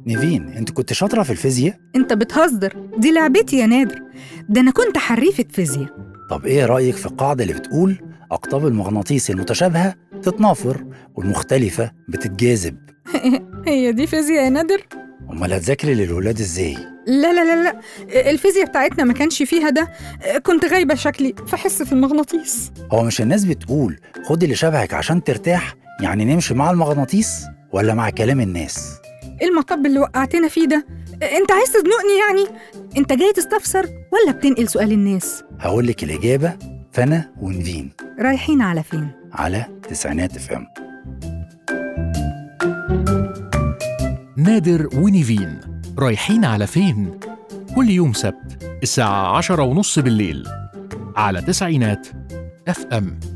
نيفين انت كنت شاطرة في الفيزياء؟ انت بتهزر دي لعبتي يا نادر ده انا كنت حريفة فيزياء طب ايه رأيك في القاعدة اللي بتقول أقطاب المغناطيس المتشابهة تتنافر والمختلفة بتتجاذب هي دي فيزياء يا نادر أمال هتذاكري للولاد ازاي؟ لا لا لا لا الفيزياء بتاعتنا ما كانش فيها ده كنت غايبة شكلي في حصة المغناطيس هو مش الناس بتقول خدي اللي شبهك عشان ترتاح يعني نمشي مع المغناطيس ولا مع كلام الناس؟ ايه المطب اللي وقعتنا فيه ده انت عايز تزنقني يعني انت جاي تستفسر ولا بتنقل سؤال الناس هقولك الإجابة فأنا ونفين رايحين على فين على تسعينات اف ام نادر ونيفين رايحين على فين؟ كل يوم سبت الساعة عشرة ونص بالليل على تسعينات اف ام